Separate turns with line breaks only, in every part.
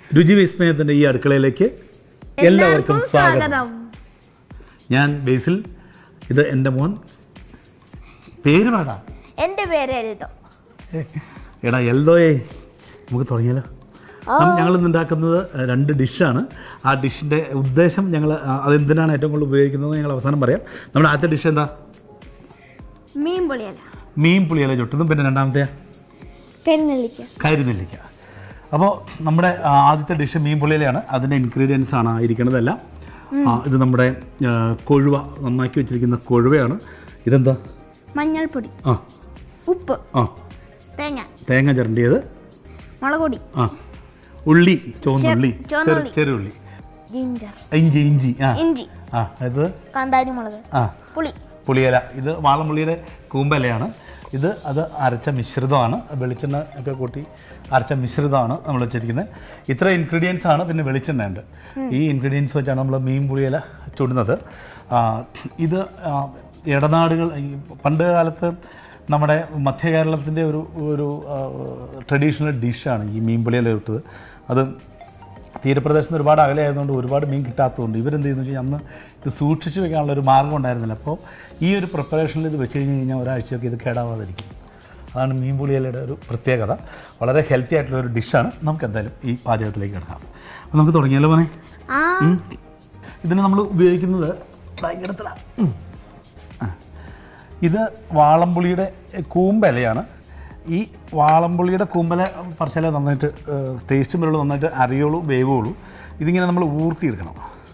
രുചി വിസ്മയത്തിൻ്റെ ഈ അടുക്കളയിലേക്ക് എല്ലാവർക്കും സ്വാഗതം ഞാൻ ബേസിൽ ഇത് എൻ്റെ മോൻ പേര് പറടാ
എൻ്റെ പേര് എൽദോ
എടാ എൽദോയെ നമുക്ക് തുടങ്ങിയാലോ ഞങ്ങൾ ഇന്ന് ഉണ്ടാക്കുന്നത് രണ്ട് ഡിഷാണ് ആ ഡിഷിൻ്റെ ഉദ്ദേശം ഞങ്ങൾ അതെന്തിനാണ് ഏറ്റവും കൂടുതൽ ഉപയോഗിക്കുന്നത് ഞങ്ങൾ അവസാനം പറയാം നമ്മുടെ ആദ്യത്തെ ഡിഷ് എന്താ
മീൻ പൊളിയല
മീൻ പുളിയില ചുട്ടതും പിന്നെ രണ്ടാമത്തെ
കരിനെല്ലിക്ക
കരിനെല്ലിക്ക അപ്പോൾ നമ്മുടെ ആ, ആദ്യത്തെ ഡിഷ് മീൻ പുളിയിലയാണ് അതിൻ്റെ ഇൻഗ്രീഡിയൻസ് ആണ് ഇരിക്കുന്നതെല്ലാം ആ, ഇത് നമ്മുടെ ആ, കൊഴുവ നന്നാക്കി വെച്ചിരിക്കുന്ന കൊഴുവയാണ് ഇതെന്താ
മഞ്ഞൾപ്പൊടി
ആ
ഉപ്പ്
ആ
തേങ്ങ
തേങ്ങ ചിരണ്ടിയത്
മുളക് പൊടി
ആ ഉള്ളി ചുവന്നുള്ളി
ചെ- ചുവന്നുള്ളി.
ചെറു- ചെറുള്ളി
ജിഞ്ചർ
ഇഞ്ചി ഇഞ്ചി ആ
ഇഞ്ചി
ആ ഇത്
കാന്താരി മുളക്
ആ
പുളി
പുളിയില ഇത് വാളംപുള്ളിയുടെ കൂമ്പലയാണ് ഇത് അത് അരച്ച മിശ്രിതമാണ് വെളിച്ചെണ്ണ ഒക്കെ കൂട്ടി അരച്ച മിശ്രിതമാണ് നമ്മൾ വെച്ചിരിക്കുന്നത് ഇത്ര ഇൻഗ്രീഡിയൻസ് ആണ് പിന്നെ വെളിച്ചെണ്ണ ഉണ്ട് ഈ ഇൻഗ്രീഡിയൻസ് വെച്ചാണ് നമ്മൾ മീൻ പുളിയില ചുടുന്നത് ആ, ഇത് ആ, ഇടനാടുകൾ ഈ പണ്ട് കാലത്ത് നമ്മുടെ മധ്യ കേരളത്തിൻ്റെ ഒരു ഒരു ട്രഡീഷണൽ ഡിഷാണ് ഈ മീൻ പുളിയില ചുട്ടത് അത് തീരപ്രദേശത്ത് നിന്ന് ഒരുപാട് അകലെ ആയതുകൊണ്ട് ഒരുപാട് മീൻ കിട്ടാത്തതുകൊണ്ട് ഇവരെന്ത് ചെയ്യുന്നു വെച്ചാൽ അന്ന് ഇത് സൂക്ഷിച്ച് വെക്കാനുള്ള ഒരു മാർഗ്ഗം ഉണ്ടായിരുന്നില്ല അപ്പോൾ ഈ ഒരു പ്രിപ്പറേഷനിൽ ഇത് വെച്ച് കഴിഞ്ഞ് കഴിഞ്ഞാൽ ഒരാഴ്ചയൊക്കെ ഇത് കേടാവാതിരിക്കും അതാണ് മീൻ പുളിയിലയുടെ ഒരു പ്രത്യേകത വളരെ ഹെൽത്തി ആയിട്ടുള്ള ഒരു ഡിഷാണ് നമുക്ക് എന്തായാലും ഈ പാചകത്തിലേക്ക് കിടക്കാം അപ്പോൾ നമുക്ക് തുടങ്ങിയാലോ മോനെ
ആ
ഉം. ഇതിന് നമ്മൾ ഉപയോഗിക്കുന്നത് ദാ ഇങ്ങനത്തെ ഉം. ആ. ഇത് വാളംപുളിയുടെ കൂമ്പലയാണ് ഈ വാളംപുളിയുടെ കൂമ്പല പറിച്ചാലേ നന്നായിട്ട് ടേസ്റ്റും വരുള്ളൂ നന്നായിട്ട് അറിയുള്ളൂ വേവുള്ളൂ ഇതിങ്ങനെ നമ്മൾ ഊർത്തിയെടുക്കണം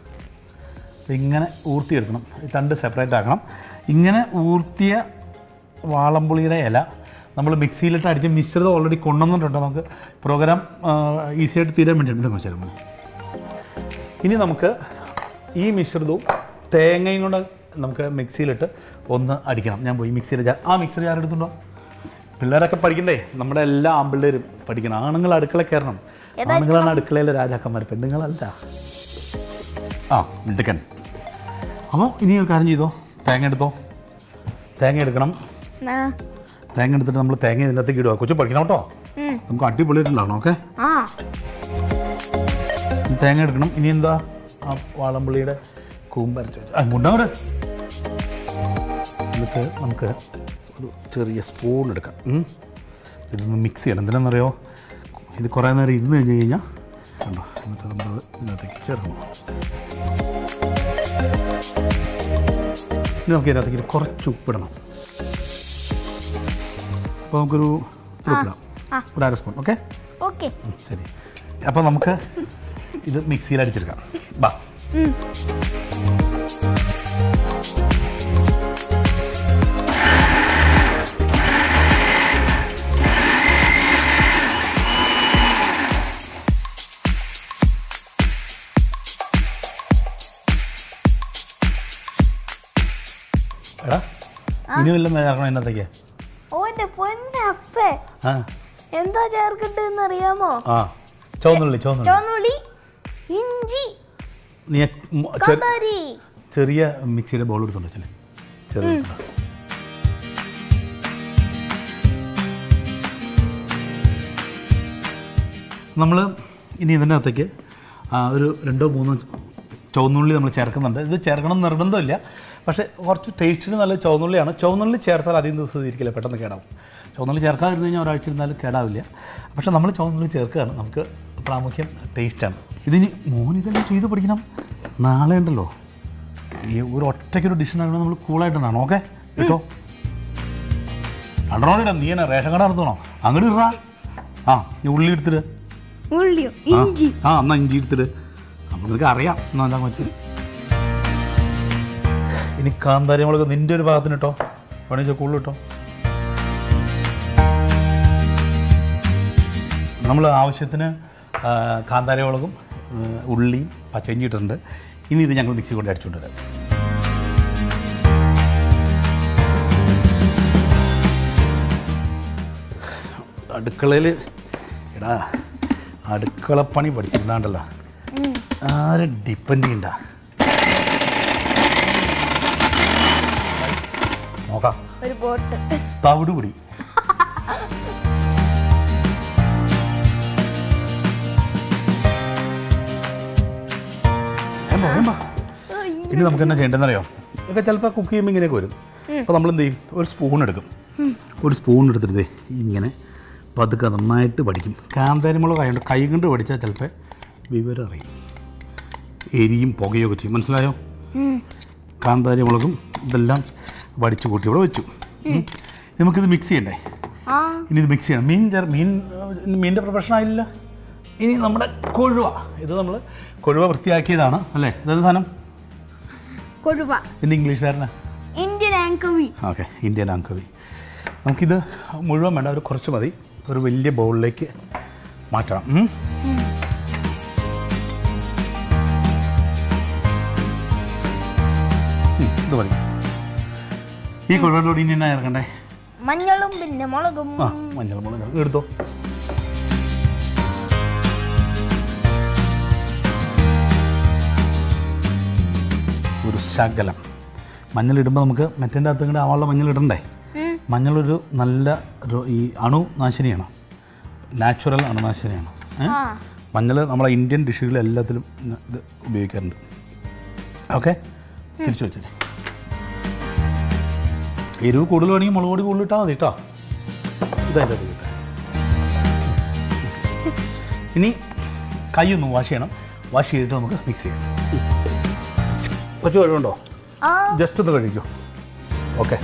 ഇങ്ങനെ ഊർത്തിയെടുക്കണം ഈ തണ്ട് സെപ്പറേറ്റ് ആക്കണം ഇങ്ങനെ ഊർത്തിയ വാളംപുളിയുടെ ഇല നമ്മൾ മിക്സിയിലിട്ട് അടിച്ച് മിശ്രിതം ഓൾറെഡി കൊണ്ടുവന്നിട്ടുണ്ട് നമുക്ക് പ്രോഗ്രാം ഈസി ആയിട്ട് തീരാൻ വേണ്ടിയിട്ട് ഇതൊക്കെ വെച്ചാൽ ഇനി നമുക്ക് ഈ മിശ്രിതവും തേങ്ങയും കൊണ്ട് നമുക്ക് മിക്സിയിലിട്ട് ഒന്ന് അടിക്കണം ഞാൻ പോയി മിക്സിയിൽ ജാ ആ മിക്സർ ജാർ എടുത്തുണ്ടോ പിള്ളേരൊക്കെ പഠിക്കണ്ടേ നമ്മുടെ എല്ലാ ആമ്പിള്ളേരും പഠിക്കണം ആണുങ്ങൾ അടുക്കള കയറണം ആണുങ്ങളാണ് അടുക്കളയിലെ രാജാക്കന്മാർ പെണ്ണുങ്ങളല്ല ആ മിടുക്കൻ അപ്പോൾ ഇനി ഒരു കാര്യം ചെയ്തോ തേങ്ങ എടുത്തോ തേങ്ങ എടുക്കണം
ആ.
തേങ്ങ എടുത്തിട്ട് നമ്മൾ തേങ്ങ ഇതിൻ്റെ അകത്തേക്ക് ഇടുക കൊച്ചു പഠിക്കണം കേട്ടോ
ഉം.
നമുക്ക് അടിപൊളിയായിട്ടുണ്ടാവണം ഓക്കെ
ആ
തേങ്ങ എടുക്കണം ഇനി എന്താ ആ വാളംപുള്ളിയുടെ കൂമ്പരച്ച് വെച്ച് അങ്ങോട്ടവിടെ എന്നിട്ട് നമുക്ക് ഒരു ചെറിയ സ്പൂൺ എടുക്കാം ഉം. ഇതൊന്ന് മിക്സ് ചെയ്യണം എന്തിനാണെന്നറിയോ ഇത് കുറേ നേരം ഇരുന്ന് കഴിഞ്ഞ് കഴിഞ്ഞാൽ കണ്ടോ എന്നിട്ട് നമ്മളത് ഇതിനകത്തേക്ക് ചേർക്കണം ഇനി നമുക്ക് ഇതിനകത്തേക്ക് ഒരു കുറച്ച് ഉപ്പിടണം അപ്പോൾ നമുക്കൊരു ഇത്തിരി ഉപ്പിടാം
ആ.
ഒരു അര സ്പൂൺ ഓക്കെ
ഓക്കെ
ഉം, ശരി അപ്പോൾ നമുക്ക് ഇത് മിക്സിയിൽ അടിച്ചെടുക്കാം ബാ എടാ ഇനി വല്ലതും ചേർക്കണം ഇതിനകത്തേക്ക്
ഓ എൻ്റെ പൊന്നപ്പേ
ആ
എന്താ ചേർക്കണ്ടെന്ന് അറിയാമോ
ആ ചുവന്നുള്ളി ചുവന്നുള്ളി
ചുവന്നുള്ളി ഇഞ്ചി
നീ മ- ചെ-
കാന്താരി
ചെറിയ മിക്സിയുടെ ബോൾ എടുത്തോണ്ട് വെച്ചല്ലേ ചെറിയ എടുത്തോണ്ട് വാ. നമ്മൾ ഇനി ഇതിൻ്റെ അകത്തേക്ക് ആ, ഒരു രണ്ടോ മൂന്നോ ചുവന്നുള്ളി നമ്മൾ ചേർക്കുന്നുണ്ട് ഇത് ചേർക്കണം എന്ന് നിർബന്ധമില്ല പക്ഷേ കുറച്ച് ടേസ്റ്റിന് നല്ല ചുവന്നുള്ളിയാണ് ചുവന്നുള്ളി ചേർത്താൽ അധികം ദിവസം ഇരിക്കില്ല പെട്ടെന്ന് കേടാവും ചുവന്നുള്ളി ചേർക്കാതിരുന്ന് കഴിഞ്ഞാൽ ഒരാഴ്ച ഇരുന്നാലും കേടാവില്ല പക്ഷേ നമ്മൾ ചുവന്നുള്ളി ചേർക്കുകയാണ് നമുക്ക് പ്രാമുഖ്യം ടേസ്റ്റാണ് ഇതിന് മോൻ ഇതെല്ലാം ചെയ്ത് പഠിക്കണം നാളെ ഉണ്ടല്ലോ ഈ ഒരു ഒറ്റയ്ക്കൊരു ഡിഷ് ഉണ്ടാക്കണം നമ്മൾ കൂളായിട്ടുണ്ടാണ് ഓക്കെ കേട്ടോ രണ്ടെണ്ണം ഇടാം നീ എന്നെ റേഷൻ കട നടത്തണോ അങ്ങോട്ട് ഇറാ ആ നീ ഉള്ളി എടുത്തിട്ട്
ഉള്ളിയോ
ആ.
ഇഞ്ചി
ആ എന്നാ ഇഞ്ചി എടുത്തിട്ട് അപ്പോൾ നിനക്ക് അറിയാം എന്നാ എന്താ വെച്ച് ഇനി കാന്താരി മുളക് നിൻ്റെ ഒരു ഭാഗത്തിന് കേട്ടോ വേണമെങ്കിൽ കൂടുതൽ കേട്ടോ നമ്മൾ ആവശ്യത്തിന് ആ, കാന്താരി മുളകും ആ, ഉള്ളിയും പച്ചയിഞ്ചി ഇട്ടിട്ടുണ്ട് ഇനി ഇത് ഞങ്ങൾ മിക്സി കൊണ്ട് അടിച്ചുകൊണ്ട് വരാം അടുക്കളയിൽ എടാ അടുക്കളപ്പണി പഠിച്ചിരുന്നാണ്ടല്ലോ ആരും ഡിപ്പെൻഡ് ചെയ്യണ്ട നോക്കാം
ഒരു ബോട്ട്
തവിട് പിടി വേമ്പോ വേമ്പോ ഇനി നമുക്ക് എന്നാ ചെയ്യേണ്ടതെന്ന് അറിയാം ഇതൊക്കെ ചിലപ്പോൾ കുക്ക് ചെയ്യുമ്പോൾ ഇങ്ങനെയൊക്കെ വരും അപ്പോൾ നമ്മൾ എന്ത് ചെയ്യും ഒരു സ്പൂൺ എടുക്കും ഒരു സ്പൂൺ എടുത്തിട്ട് ദേ ഇങ്ങനെ പതുക്കെ നന്നായിട്ട് പഠിക്കും കാന്താരിമുളക് ആയതുകൊണ്ട് കൈ കൊണ്ട് പഠിച്ചാൽ ചിലപ്പോൾ വിവരം അറിയും എരിയും പുകയൊക്കെ ചെയ്യും മനസ്സിലായോ കാന്താരി മുളകും ഇതെല്ലാം വടിച്ച് കൂട്ടി ഇവിടെ വെച്ചു ഉം. നമുക്കിത് മിക്സ് ചെയ്യണ്ടേ
ആ
ഇനി ഇത് മിക്സ് ചെയ്യണം മീൻ ചേർ മീൻ ഏഹ്, മീനിൻ്റെ പ്രിപ്പറേഷൻ ആയില്ല ഇനി നമ്മുടെ കൊഴുവ ഇത് നമ്മൾ കൊഴുവ വൃത്തിയാക്കിയതാണ് അല്ലേ ഇതെന്ത് സാധനം
കൊഴുവ
ഇതിൻ്റെ ഇംഗ്ലീഷുകാരനാ
Indian anchovy
okay Indian anchovy നമുക്കിത് മുഴുവൻ വേണ്ട ഒരു കുറച്ച് മതി ഒരു വലിയ ബൗളിലേക്ക് മാറ്റണം ഉം. ഉം, ഇത് മതി ഈ കൊഴുവയിലൂടെ ഇനി എന്നാ ചേർക്കണ്ടേ
മഞ്ഞളും പിന്നെ മുളകും
ആ മഞ്ഞൾ മുളക് എടുത്തോ ഒരു ശകലം മഞ്ഞളിടുമ്പോൾ നമുക്ക് മറ്റേൻ്റെ അകത്ത് ഇങ്ങോട്ട് ആവാനുള്ള മഞ്ഞൾ ഇടണ്ടേ
ഉം.
മഞ്ഞളൊരു നല്ല ഒരു- ഈ അണുനാശിനിയാണ് നാച്ചുറൽ അണുനാശിനിയാണ് ഏ?
ആ
മഞ്ഞൾ നമ്മളെ ഇന്ത്യൻ ഡിഷുകളിൽ എല്ലാത്തിലും ഇന്ന് ഇത് ഉപയോഗിക്കാറുണ്ട് ഓക്കെ തിരിച്ചു വെച്ചിട്ട് എരിവ് കൂടുതൽ വേണമെങ്കിൽ മുളക് പൊടി കൂടുതൽ ഇട്ടാൽ മതി കേട്ടോ ഇതല്ലേ ഇത് ഇനി കൈ ഒന്ന് വാഷ് ചെയ്യണം വാഷ് ചെയ്തിട്ട് നമുക്ക് മിക്സ് ചെയ്യാം കുറച്ച് കഴിവുണ്ടോ
ആ
ജസ്റ്റ് ഒന്ന് കഴിക്കൂ ഓക്കെ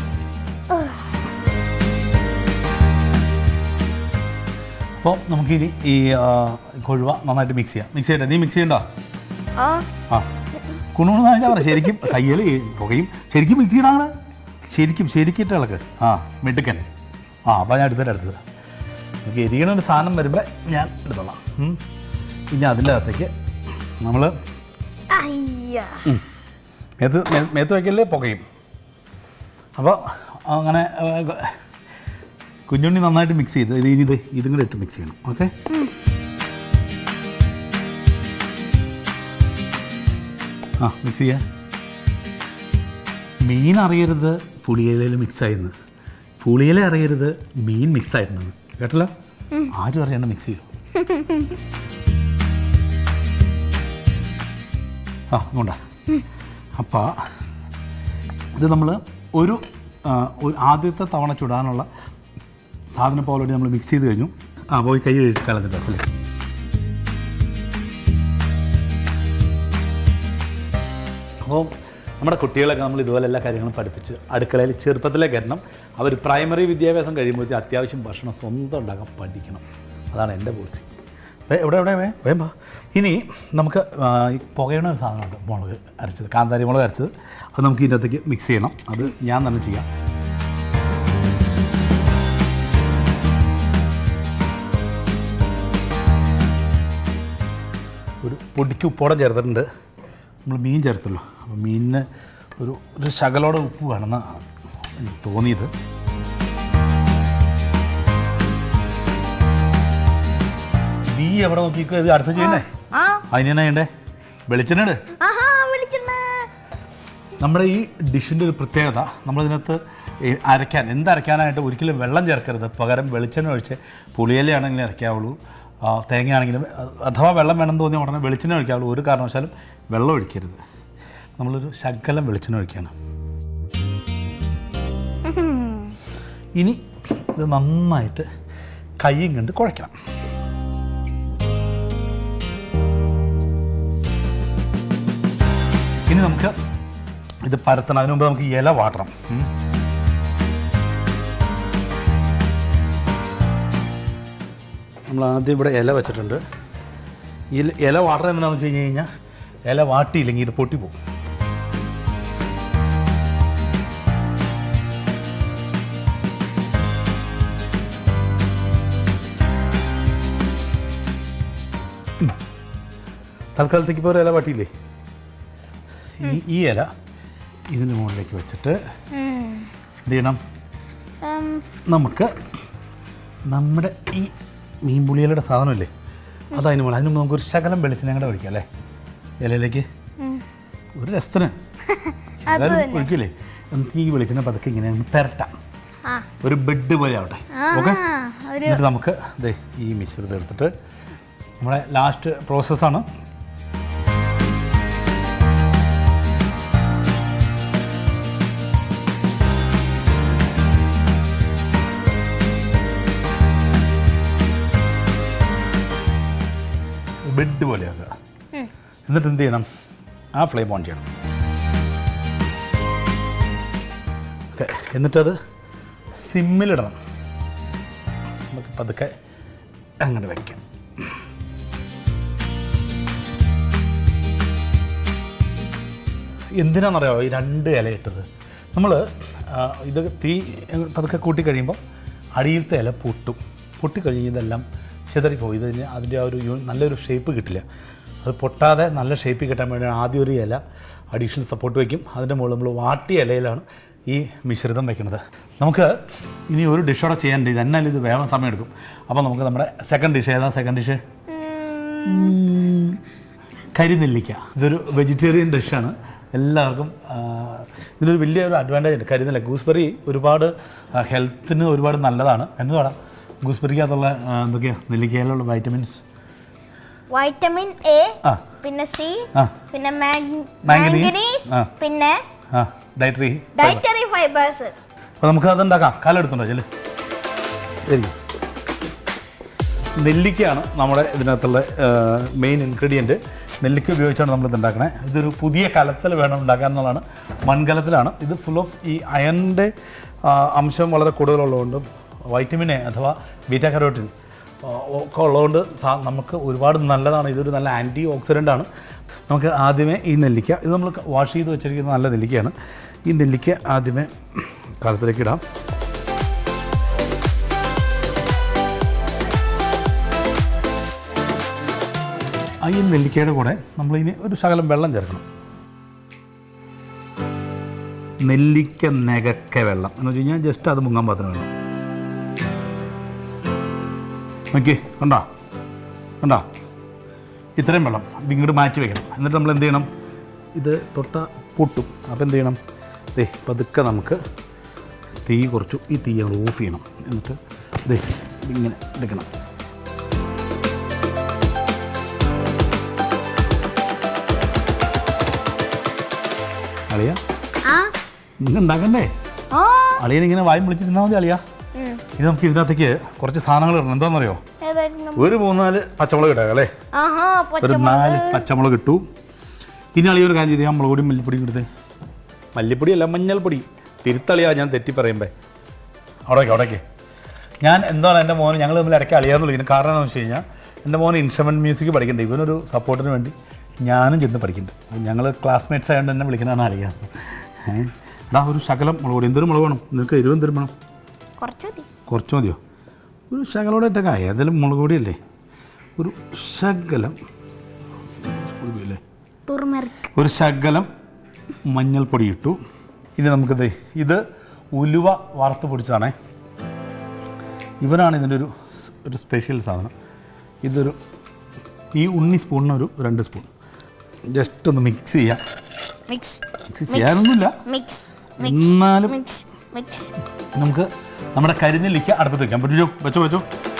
അപ്പോൾ നമുക്കിനി ഈ ആ, കൊഴുവ നന്നായിട്ട് മിക്സ് ചെയ്യാം മിക്സ് ചെയ്യട്ടെ നീ മിക്സ് ചെയ്യണ്ടോ
ആ
ആ കുണുണെന്ന് വെച്ചാൽ പറയാം ശരിക്കും കയ്യിൽ പുകയും ശരിക്കും മിക്സ് ചെയ്യണമാണ് ശരിക്കും ശരിക്കിട്ട് ഇളക്ക് ആ മിടുക്കൻ ആ അപ്പോൾ ഞാൻ എടുത്തിട്ട് എടുത്തത് നമുക്ക് എരിയണ ഒരു സാധനം വരുമ്പോൾ ഞാൻ എടുത്തോളാം ഉം. ഇനി അതിൻ്റെ അകത്തേക്ക് നമ്മൾ
അയ്യ
മേത്ത് മേ- മേത്ത് വയ്ക്കല്ലേ പുകയും അപ്പോൾ അങ്ങനെ ആ, കുഞ്ഞുണ്ണി നന്നായിട്ട് മിക്സ് ചെയ്ത് ഇത് ഇനി ഇത് ഇതും കൂടെ ഇട്ട് മിക്സ് ചെയ്യണം ഓക്കെ ആ മിക്സ് ചെയ്യാം മീൻ അറിയരുത് പുളിയിലയിൽ മിക്സ് ആയെന്ന് പുളിയില അറിയരുത് മീൻ മിക്സ് ആയിട്ടുണ്ടെന്ന് കേട്ടല്ലോ ആരും അറിയാണ്ട് മിക്സ് ചെയ്തു ആ കൊണ്ടാ അപ്പോൾ ഇത് നമ്മൾ ഒരു ആ, ഒരു ആദ്യത്തെ തവണ ചുടാനുള്ള സാധനം ഇപ്പോൾ ഓൾറെഡി നമ്മൾ മിക്സ് ചെയ്ത് കഴിഞ്ഞു ആ പോയി കൈ കഴുകി കളഞ്ഞിട്ട് അല്ലേ അപ്പോൾ നമ്മുടെ കുട്ടികളൊക്കെ നമ്മൾ ഇതുപോലെ എല്ലാ കാര്യങ്ങളും പഠിപ്പിച്ച് അടുക്കളയിൽ ചെറുപ്പത്തിലേ കയറണം അവർ പ്രൈമറി വിദ്യാഭ്യാസം കഴിയുമ്പോഴത്തേക്ക് അത്യാവശ്യം ഭക്ഷണം സ്വന്തം ഉണ്ടാക്കാൻ പഠിക്കണം അതാണ് എൻ്റെ പോളിസി ഏ, എവിടെ എവിടെ വേ വേം വാ. ഇനി നമുക്ക് ആ, ഈ പുകയണ ഒരു സാധനമുണ്ട് മുളക് അരച്ചത് കാന്താരി മുളക് അരച്ചത് അത് നമുക്ക് ഇതിൻ്റെ അകത്തേക്ക് മിക്സ് ചെയ്യണം അത് ഞാൻ തന്നെ ചെയ്യാം ഒരു പൊടിക്ക് ഉപ്പോടെ ചേർത്തിട്ടുണ്ട് നമ്മൾ മീൻ ചേർത്തല്ലോ അപ്പോൾ മീനിന് ഒരു ഒരു ശകലോടെ ഉപ്പ് വേണമെന്ന് എനിക്ക് തോന്നിയത് നീ എവിടെ നോക്കിക്കോ ഇത് അടുത്ത് ചെയ്യണ്ടേ
ആ
അതിനെന്നാ ചെയ്യണ്ടേ വെളിച്ചെണ്ണ
ആഹാ വിളിച്ചിട്ടുണ്ട്
നമ്മുടെ ഈ ഡിഷിൻ്റെ ഒരു പ്രത്യേകത നമ്മളിതിനകത്ത് ഈ അരയ്ക്കാൻ എന്ത് അരയ്ക്കാനായിട്ട് ഒരിക്കലും വെള്ളം ചേർക്കരുത് പകരം വെളിച്ചെണ്ണ ഒഴിച്ച് പുളിയിലയാണെങ്കിലും അരയ്ക്കാവുള്ളൂ ആ, തേങ്ങയാണെങ്കിലും അ- അഥവാ വെള്ളം വേണമെന്ന് തോന്നിയാൽ ഉടനെ വെളിച്ചെണ്ണ ഒഴിക്കാവുള്ളൂ ഒരു കാരണവശാലും വെള്ളം ഒഴിക്കരുത് നമ്മളൊരു ശകലം വെളിച്ചെണ്ണ ഒഴിക്കുകയാണ് ഇനി ഇത് നന്നായിട്ട് കൈയും കണ്ട് കുഴയ്ക്കണം ഇനി നമുക്ക് ഇത് പരത്തണം അതിന് മുമ്പ് നമുക്ക് ഇല വാട്ടണം ഉം. നമ്മൾ ആദ്യം ഇവിടെ ഇല വെച്ചിട്ടുണ്ട് ഈ ഇല വാട്ടർ എന്താണെന്ന് വെച്ച് കഴിഞ്ഞ് കഴിഞ്ഞാൽ ഇല വാട്ടിയില്ലെങ്കിൽ ഇത് പൊട്ടിപ്പോകും ഉം. തൽക്കാലത്തേക്ക് ഇപ്പോൾ ഒരു ഇല വാട്ടിയില്ലേ ഈ ഈ ഇല ഇതിൻ്റെ മുകളിലേക്ക് വെച്ചിട്ട്
ഉം.
എന്ത് ചെയ്യണം
ഉം,
നമുക്ക് നമ്മുടെ ഈ മീൻ പുളിയിലയുടെ സാധനമല്ലേ അത് അതിന് മുകളിൽ അതിന് മുമ്പ് നമുക്കൊരു ശകലം വെളിച്ചെണ്ണ കൂടെ ഒഴിക്കാം അല്ലേ ഇലയിലേക്ക്
ഉം.
ഒരു രസത്തിന്
അത്
എന്തായാലും ഒഴിക്കില്ലേ നമുക്ക് ഈ വെളിച്ചെണ്ണ പതുക്കെ ഇങ്ങനെ ഒന്ന് പെരട്ടാം
ആ
ഒരു ബെഡ് പോലെ ആവട്ടെ
ആ,
ഓക്കെ
ഒരു
എന്നിട്ട് നമുക്ക് ദേ ഈ മിശ്രിതം എടുത്തിട്ട് നമ്മുടെ ലാസ്റ്റ് പ്രോസസ്സാണ് എന്നിട്ട് എന്ത് ചെയ്യണം ആ ഫ്ലെയിം ഓൺ ചെയ്യണം ഓക്കെ എന്നിട്ടത് സിമ്മിലിടണം നമുക്ക് പതുക്കെ അങ്ങനെ വയ്ക്കാം എന്തിനാണെന്നറിയാമോ ഈ രണ്ട് ഇല ഇട്ടത് നമ്മൾ ഇത് തീ പതുക്കെ കൂട്ടി കഴിയുമ്പോൾ അടിയിലത്തെ ഇല പൊട്ടും പൊട്ടിക്കഴിഞ്ഞ് ഇതെല്ലാം ചിതറിപ്പോയി ഇതിന് അതിൻ്റെ ആ ഒരു യു- നല്ലൊരു ഷേപ്പ് കിട്ടില്ല അത് പൊട്ടാതെ നല്ല ഷേപ്പ് കിട്ടാൻ വേണ്ടി ആദ്യം ഒരു ഇല അഡീഷണൽ സപ്പോർട്ട് വയ്ക്കും അതിൻ്റെ മുകളിൽ നമ്മൾ വാട്ടിയ ഇലയിലാണ് ഈ മിശ്രിതം വെക്കുന്നത് നമുക്ക് ഇനി ഒരു ഡിഷോടെ ചെയ്യാനുണ്ട് ഇത് എന്നാലും ഇത് വേഗം സമയം എടുക്കും അപ്പോൾ നമുക്ക് നമ്മുടെ സെക്കൻഡ് ഡിഷ് ഏതാ സെക്കൻഡ് ഡിഷ് കരിനെല്ലിക്ക ഇതൊരു വെജിറ്റേറിയൻ ഡിഷാണ് എല്ലാവർക്കും ആ, ഇതിനൊരു വലിയ ഒരു അഡ്വാൻറ്റേജ് ഉണ്ട് കരിനെല്ല ഗൂസ്ബെറി ഒരുപാട് ഹെൽത്തിന് ഒരുപാട് നല്ലതാണ് എന്തുവാണ് ഗൂസ്ബെറിക്കകത്തുള്ള ആ, എന്തൊക്കെയാ നെല്ലിക്കയിലുള്ള വൈറ്റമിൻസ്
വൈറ്റമിൻ എ
ആ
പിന്നെ സി
ആ
പിന്നെ
Manganese,
മാംഗനീസ്
ആ.
പിന്നെ
ആ ഡയറ്ററി
ഡയറ്ററി ഫൈബേഴ്സ്
അപ്പോൾ നമുക്ക് അതുണ്ടാക്കാം കാലെടുത്തുണ്ടോ ചെല് ശരി നെല്ലിക്കയാണ് നമ്മുടെ ഇതിനകത്തുള്ള മെയിൻ ഇൻഗ്രീഡിയൻറ്റ് നെല്ലിക്ക ഉപയോഗിച്ചാണ് നമ്മൾ ഇത് ഉണ്ടാക്കണേ ഇതൊരു പുതിയ കലത്തിൽ വേണം ഉണ്ടാക്കാൻ എന്നുള്ളതാണ് മൺകലത്തിലാണ് ഇത് ഫുൾ ഓഫ് ഈ അയണിൻ്റെ അംശം വളരെ കൂടുതലുള്ളതുകൊണ്ടും വൈറ്റമിൻ എ അഥവാ ബീറ്റ കരോട്ടിൻ ഒക്കെ ഉള്ളതുകൊണ്ട് സാ- നമുക്ക് ഒരുപാട് നല്ലതാണ് ഇതൊരു നല്ല ആൻറ്റി ഓക്സിഡൻ്റ് ആണ് നമുക്ക് ആദ്യമേ ഈ നെല്ലിക്ക ഇത് നമ്മൾ വാഷ് ചെയ്ത് വെച്ചിരിക്കുന്ന നല്ല നെല്ലിക്കയാണ് ഈ നെല്ലിക്ക ആദ്യമേ കാലത്തിലേക്ക് ഇടാം ആ ഈ നെല്ലിക്കയുടെ കൂടെ നമ്മളിനി ഒരു ശകലം വെള്ളം ചേർക്കണം നെല്ലിക്ക നെകക്ക വെള്ളം എന്ന് വെച്ച് കഴിഞ്ഞാൽ ജസ്റ്റ് അത് മുങ്ങാൻ പാത്രം വേണം നോക്കി കണ്ടോ കണ്ടോ ഇത്രയും വെള്ളം ഇത് ഇങ്ങോട്ട് മാറ്റി വെക്കണം എന്നിട്ട് നമ്മൾ എന്ത് ചെയ്യണം ഇത് തൊട്ട പൊട്ടും അപ്പോൾ എന്ത് ചെയ്യണം ദേ പതുക്കെ നമുക്ക് തീ കുറച്ചു ഈ തീ ഞങ്ങൾ ഓഫ് ചെയ്യണം എന്നിട്ട് ദേ ഇതിങ്ങനെ എടുക്കണം അളിയ
ആ
നിങ്ങൾ ഉണ്ടാക്കണ്ടേ
ഓ
അളിയൻ ഇങ്ങനെ വായും വിളിച്ചിരുന്നാൽ മതി അളിയ
ഉം.
ഇത് നമുക്ക് ഇതിനകത്തേക്ക് കുറച്ച് സാധനങ്ങൾ ഇടണം എന്താണെന്നറിയോ
ഏതായിരുന്നു
ഒരു മൂന്നാല് പച്ചമുളക് ഇടാം അല്ലേ
ആഹാ
ഒരു നാല്
പച്ചമുളക്
പച്ചമുളക് ഇട്ടു ഇനി അളിയ ഒരു കാര്യം ചെയ്യാം മുളക് പൊടിയും മല്ലിപ്പൊടിയും കൊടുത്തേ മല്ലിപ്പൊടി അല്ല മഞ്ഞൾപ്പൊടി തിരുത്തളിയാ ഞാൻ തെറ്റി പറയുമ്പേ അവിടേക്ക് അവിടേക്ക് ഞാൻ എന്താണ് എൻ്റെ മോന് ഞങ്ങൾ തമ്മിൽ ഇടയ്ക്ക് അളിയാന്ന് വിളിക്കുന്നത് കാരണം എന്താണെന്ന് വെച്ച് കഴിഞ്ഞാൽ എൻ്റെ മോന് ഇൻസ്ട്രുമെൻറ്റ് മ്യൂസിക് പഠിക്കണ്ടേ ഇവനൊരു സപ്പോർട്ടിന് വേണ്ടി ഞാനും ചെന്ന് പഠിക്കുന്നുണ്ട് ഞങ്ങൾ ക്ലാസ്മേറ്റ്സ് ആയതുകൊണ്ട് എന്നെ വിളിക്കുന്നതാണ് അളിയാന്ന് ഏഹ് ഇതാ ഒരു ശകലം മുളക് പൊടി എന്തൊരു മുളക് വേണം നിനക്ക് എരിവും എന്തൊരു വേണം
കുറച്ച് മതി
കുറച്ച് മതിയോ ഒരു ശകലോടെ ഇട്ടേക്കാം ഏതായാലും മുളക് പൊടിയല്ലേ ഒരു ശകലം അല്ലേ
തുർമറിക്ക്
ഒരു ശകലം മഞ്ഞൾപ്പൊടി ഇട്ടു ഇനി നമുക്കിത് ഇത് ഉലുവ വറുത്ത് പൊടിച്ചതാണേ ഇവനാണ് ഇതിൻ്റെ ഒരു സ്- ഒരു സ്പെഷ്യൽ സാധനം ഇതൊരു ഈ ഉണ്ണി സ്പൂണിന് ഒരു രണ്ട് സ്പൂൺ ജസ്റ്റ് ഒന്ന് മിക്സ് ചെയ്യാം
മിക്സ്
മിക്സ് ചെയ്യാനൊന്നുമില്ല
മിക്സ്
എന്നാലും
മിക്സ് മിക്സ്
നമുക്ക് നമ്മുടെ കരിനെല്ലിക്ക അടുപ്പത്ത് വെക്കാം പറ്റോ വെച്ചോ വെച്ചോ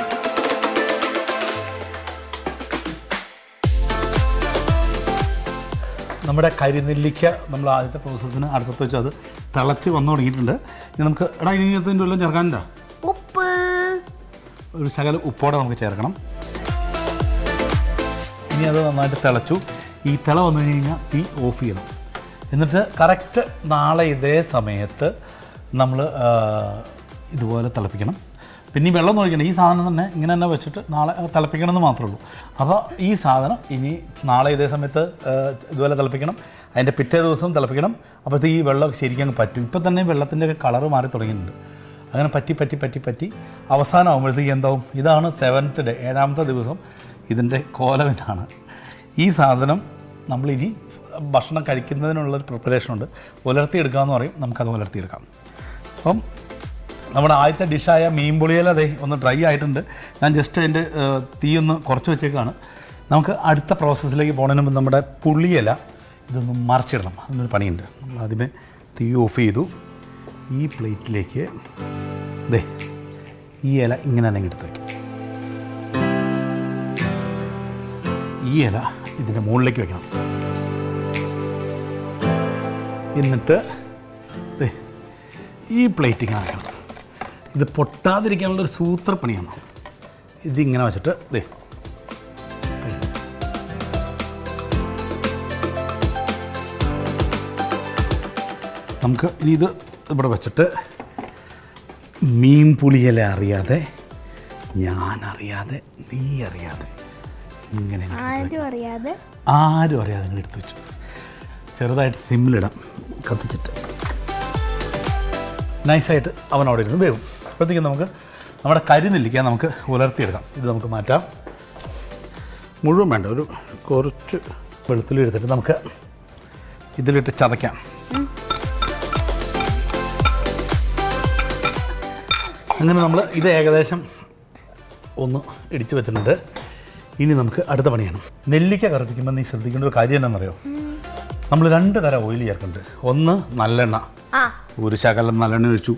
നമ്മുടെ കരിനെല്ലിക്ക നമ്മൾ ആദ്യത്തെ പ്രോസസ്സിന് അടുപ്പത്ത് വെച്ച് അത് തിളച്ച് വന്നു തുടങ്ങിയിട്ടുണ്ട് ഇനി നമുക്ക് എടാ ഇനി ഇതിൻ്റെ വല്ലതും ചേർക്കാനുണ്ടോ
ഉപ്പ്
ഒരു ശകലം ഉപ്പോടെ നമുക്ക് ചേർക്കണം ഇനി അത് നന്നായിട്ട് തിളച്ചു ഈ തിള വന്നു കഴിഞ്ഞ് കഴിഞ്ഞാൽ തീ ഓഫ് ചെയ്യണം എന്നിട്ട് കറക്റ്റ് നാളെ ഇതേ സമയത്ത് നമ്മൾ ഇതുപോലെ തിളപ്പിക്കണം പിന്നെ ഈ വെള്ളം ഒഴിക്കണം ഈ സാധനം തന്നെ ഇങ്ങനെ തന്നെ വെച്ചിട്ട് നാളെ തിളപ്പിക്കണം എന്ന് മാത്രമേ ഉള്ളൂ അപ്പോൾ ഈ സാധനം ഇനി നാളെ ഇതേ സമയത്ത് ആ, ഇതുപോലെ തിളപ്പിക്കണം അതിൻ്റെ പിറ്റേ ദിവസം തിളപ്പിക്കണം അപ്പോഴത്തേക്ക് ഈ വെള്ളം ശരിക്കും അങ്ങ് പറ്റും ഇപ്പം തന്നെ വെള്ളത്തിൻ്റെയൊക്കെ കളറ് മാറി തുടങ്ങിയിട്ടുണ്ട് അങ്ങനെ പറ്റി പറ്റി പറ്റി പറ്റി അവസാനം ആകുമ്പോഴത്തേക്ക് എന്താവും ഇതാണ് സെവൻത്ത് ഡേ ഏഴാമത്തെ ദിവസം ഇതിൻ്റെ കോലം ഇതാണ് ഈ സാധനം നമ്മളിനി ഭക്ഷണം കഴിക്കുന്നതിനുള്ളൊരു പ്രിപ്പറേഷൻ ഉണ്ട് ഉലർത്തിയെടുക്കാമെന്ന് പറയും നമുക്കത് ഉലർത്തിയെടുക്കാം അപ്പം നമ്മുടെ ആദ്യത്തെ ഡിഷായ മീൻ പൊളിയില അതെ ഒന്ന് ഡ്രൈ ആയിട്ടുണ്ട് ഞാൻ ജസ്റ്റ് അതിൻ്റെ ഏഹ്, തീ ഒന്ന് കുറച്ച് വെച്ചേക്കാണ് നമുക്ക് അടുത്ത പ്രോസസ്സിലേക്ക് പോകുന്നതിന് മുമ്പ് നമ്മുടെ പുളിയില ഇതൊന്ന് മറിച്ചിടണം അതിനൊരു പണിയുണ്ട് നമ്മൾ ആദ്യമേ തീ ഓഫ് ചെയ്തു ഈ പ്ലേറ്റിലേക്ക് ദേ ഈ ഇല ഇങ്ങനെ തന്നെ എടുത്ത് വയ്ക്കും ഈ ഇല ഇതിൻ്റെ മുകളിലേക്ക് വെക്കണം എന്നിട്ട് ദേ ഈ പ്ലേറ്റ് ഇങ്ങനെ വെക്കണം ഇത് പൊട്ടാതിരിക്കാനുള്ള ഒരു സൂത്രപ്പണിയാണ് ഇതിങ്ങനെ വെച്ചിട്ട് ദേ നമുക്ക് ഇനി ഇത് ഇവിടെ വെച്ചിട്ട് മീൻ പുളിയില അറിയാതെ ഞാൻ അറിയാതെ നീ അറിയാതെ ഇങ്ങനെ അങ്ങ് എടുത്ത്
ആരും അറിയാതെ
ആരും അറിയാതെ അങ്ങ് എടുത്ത് വെച്ചു ചെറുതായിട്ട് സിമ്മിലിടാം കത്തിച്ചിട്ട് നൈസായിട്ട് അവൻ അവിടെ ഇരുന്ന് വേവും അപ്പോഴത്തേക്കും നമുക്ക് നമ്മുടെ കരിനെല്ലിക്ക നമുക്ക് ഉലർത്തിയെടുക്കാം ഇത് നമുക്ക് മാറ്റാം മുഴുവൻ വേണ്ട ഒരു കുറച്ച് വെളുത്തുള്ളി എടുത്തിട്ട് നമുക്ക് ഇതിലിട്ട് ചതയ്ക്കാം അങ്ങനെ നമ്മൾ ഇത് ഏകദേശം ഒന്ന് ഇടിച്ചു വെച്ചിട്ടുണ്ട് ഇനി നമുക്ക് അടുത്ത പണിയാണ് നെല്ലിക്ക കറുപ്പിക്കുമ്പോൾ നീ ശ്രദ്ധിക്കേണ്ട ഒരു കാര്യം എന്താണെന്നറിയോ നമ്മൾ രണ്ട് തരം ഓയിൽ ചേർക്കുന്നുണ്ട് ഒന്ന് നല്ലെണ്ണ
ആ
ഒരു ശകലം നല്ലെണ്ണ ഒഴിച്ചു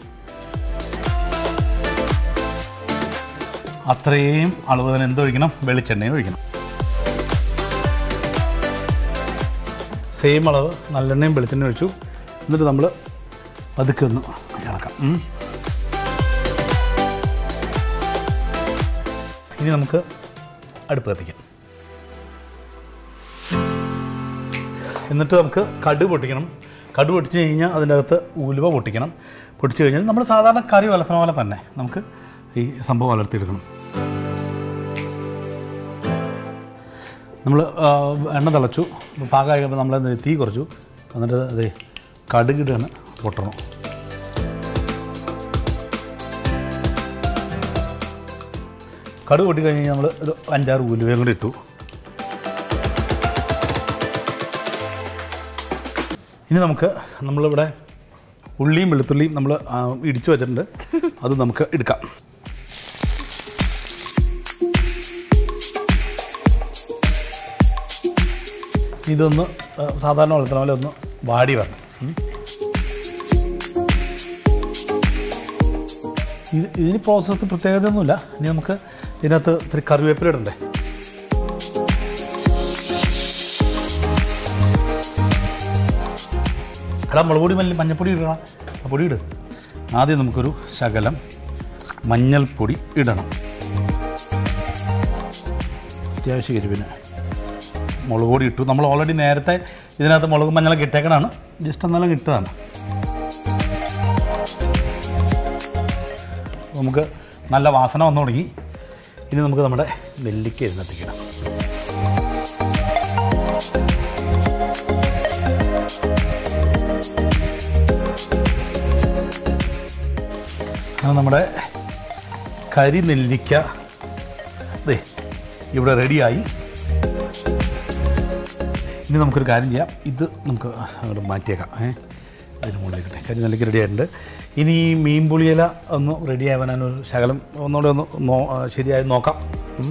അത്രയും അളവ് തന്നെ എന്തൊഴിക്കണം വെളിച്ചെണ്ണയും ഒഴിക്കണം സെയിം അളവ് നല്ലെണ്ണയും വെളിച്ചെണ്ണയും ഒഴിച്ചു എന്നിട്ട് നമ്മൾ പതുക്കെ ഒന്ന് ഇളക്കാം ഉം. ഇനി നമുക്ക് അടുപ്പ് കത്തിക്കാം എന്നിട്ട് നമുക്ക് കടുക് പൊട്ടിക്കണം കടുക് പൊട്ടിച്ച് കഴിഞ്ഞാൽ അതിൻ്റെ അകത്ത് ഉലുവ പൊട്ടിക്കണം പൊട്ടിച്ച് കഴിഞ്ഞാൽ നമ്മൾ സാധാരണ കറി വലസണ പോലെ തന്നെ നമുക്ക് ഈ സംഭവം വളർത്തിയെടുക്കണം നമ്മൾ എണ്ണ തിളച്ചു പാകമായി കഴിയുമ്പോൾ നമ്മൾ എന്ത് തീ കുറച്ചു എന്നിട്ട് അതെ കടുകിടാണ് പൊട്ടണം കടുക് പൊട്ടി കഴിഞ്ഞ് നമ്മൾ ഒരു അഞ്ചാറ് ഉലുവയും കൂടി ഇട്ടു ഇനി നമുക്ക് നമ്മളിവിടെ ഉള്ളിയും വെളുത്തുള്ളിയും നമ്മൾ ആ, ഇടിച്ചു വെച്ചിട്ടുണ്ട് അത് നമുക്ക് എടുക്കാം ഇതൊന്ന് ആ, സാധാരണ വളർത്തുന്ന പോലെ ഒന്ന് വാടി വരണം ഉം. ഇത് ഇതിന് പ്രോസസ്സ് പ്രത്യേകതയൊന്നുമില്ല ഇനി നമുക്ക് ഇതിനകത്ത് ഇത്തിരി കറിവേപ്പില ഇടണ്ടേ എടാ മുളക് പൊടി മല്ലി മഞ്ഞൾപ്പൊടി ഇടണം ആ പൊടി ഇട് ആദ്യം നമുക്കൊരു ശകലം മഞ്ഞൾപ്പൊടി ഇടണം അത്യാവശ്യം എരിവിന് മുളക് പൊടി ഇട്ടു നമ്മൾ ഓൾറെഡി നേരത്തെ ഇതിനകത്ത് മുളക് മഞ്ഞളൊക്കെ ഇട്ടേക്കണാണ് ജസ്റ്റ് എന്നാലും ഇട്ടതാണ് നമുക്ക് നല്ല വാസന വന്നു തുടങ്ങി ഇനി നമുക്ക് നമ്മുടെ നെല്ലിക്ക ഇതിനകത്തേക്കിടാം അത് നമ്മുടെ കരി നെല്ലിക്ക ദേ ഇവിടെ റെഡിയായി ഇനി നമുക്കൊരു കാര്യം ചെയ്യാം ഇത് നമുക്ക് അങ്ങോട്ട് മാറ്റിയേക്കാം ഏ അതിന് മുകളിലേക്കിട്ടെ കരി നെല്ലിക്ക റെഡി ആയിട്ടുണ്ട് ഇനി ഈ മീൻ പുളിയില ഒന്ന് റെഡി ആവാനൊരു ശകലം ഒന്നുകൂടെ ഒന്ന് നോ ശരിയായി നോക്കാം ഉം.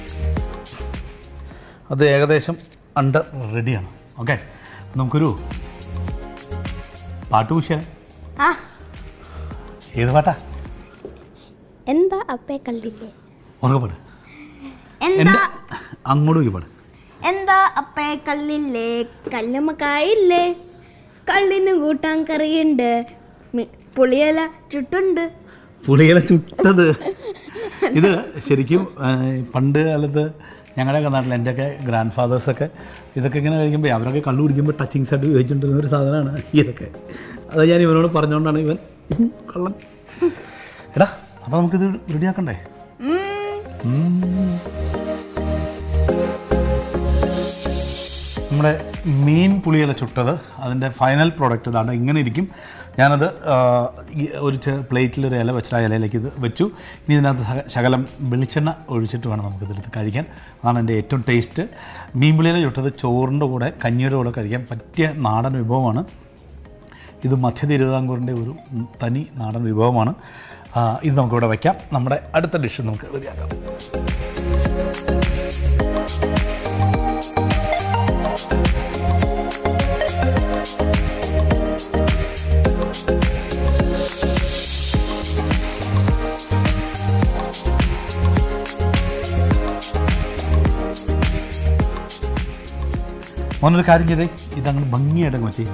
അത് ഏകദേശം അണ്ടർ റെഡിയാണ് ഓക്കെ നമുക്കൊരു പാട്ട് പൂശിയാലേ
ആ
ഏത് പാട്ടാ
എന്താ അപ്പേ കള്ളില്ലേ
ഉറക്കെ പാട്
എന്താ
എൻ്റെ അങ്ങോട്ട് പോയി പാട്
എന്താ അപ്പേ കള്ളില്ലേ കല്ലുമ്മക്കായില്ലേ കള്ളിന് കൂട്ടാൻ കറിയുണ്ട് മി- പുളിയില ചുട്ടുണ്ട്
പുളിയില ചുട്ടത് ഇത് ശരിക്കും ആ, പണ്ട് കാലത്ത് ഞങ്ങളുടെയൊക്കെ നാട്ടിൽ എൻ്റെയൊക്കെ ഗ്രാൻഡ് ഫാദേഴ്സൊക്കെ ഇതൊക്കെ ഇങ്ങനെ കഴിക്കുമ്പോൾ അവരൊക്കെ കള്ളു കുടിക്കുമ്പോൾ ടച്ചിങ് ആയിട്ട് ഉപയോഗിച്ചിട്ടുള്ള ഒരു സാധനമാണ് ഇതൊക്കെ അത് ഞാൻ ഇവനോട് പറഞ്ഞുകൊണ്ടാണ് ഇവൻ കള്ളൻ എടാ അപ്പോൾ നമുക്കിത് റെഡിയാക്കണ്ടേ നമ്മുടെ മീൻ പുളിയില ചുട്ടത് അതിൻ്റെ ഫൈനൽ പ്രോഡക്റ്റ് ഇതാണ് ഇങ്ങനെ ഇരിക്കും ഞാനത് ആ, ഈ ഒരു പ്ലേറ്റിൽ ഒരു ഇല വെച്ചിട്ട് ആ ഇലയിലേക്ക് ഇത് വെച്ചു ഇനി ഇതിനകത്ത് ശക- ശകലം വെളിച്ചെണ്ണ ഒഴിച്ചിട്ട് വേണം നമുക്കിതെടുത്ത് കഴിക്കാൻ അതാണ് എൻ്റെ ഏറ്റവും ടേസ്റ്റ് മീൻ പുളിയില ചുട്ടത് ചോറിൻ്റെ കൂടെ കഞ്ഞിയുടെ കൂടെ കഴിക്കാൻ പറ്റിയ നാടൻ വിഭവമാണ് ഇത് മധ്യ തിരുവിതാംകൂറിൻ്റെ ഒരു തനി നാടൻ വിഭവമാണ് ആ, ഇത് നമുക്കിവിടെ വയ്ക്കാം നമ്മുടെ അടുത്ത ഡിഷ് നമുക്ക് റെഡിയാക്കാം മോനൊരു കാര്യം ചെയ്തേ ഇതങ്ങനെ ഭംഗിയായിട്ടങ്ങ് വെച്ചേ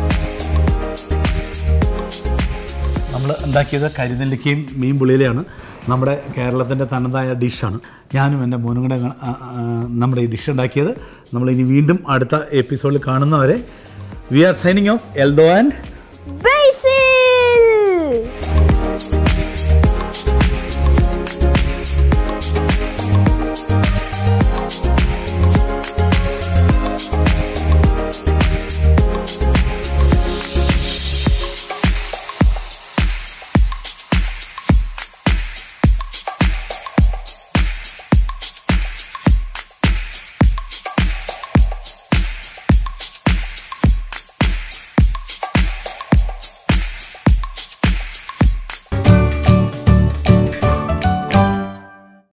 നമ്മൾ ഉണ്ടാക്കിയത് കരിനെല്ലിക്കയും മീൻ പുളിയിലയാണ് നമ്മുടെ കേരളത്തിൻ്റെ തനതായ ഡിഷാണ് ഞാനും എൻ്റെ മോനും കൂടെ ആ, ആ, നമ്മുടെ ഈ ഡിഷ് ഉണ്ടാക്കിയത് നമ്മൾ ഇനി വീണ്ടും അടുത്ത എപ്പിസോഡിൽ കാണുന്നവരെ we are signing off Eldho and
bay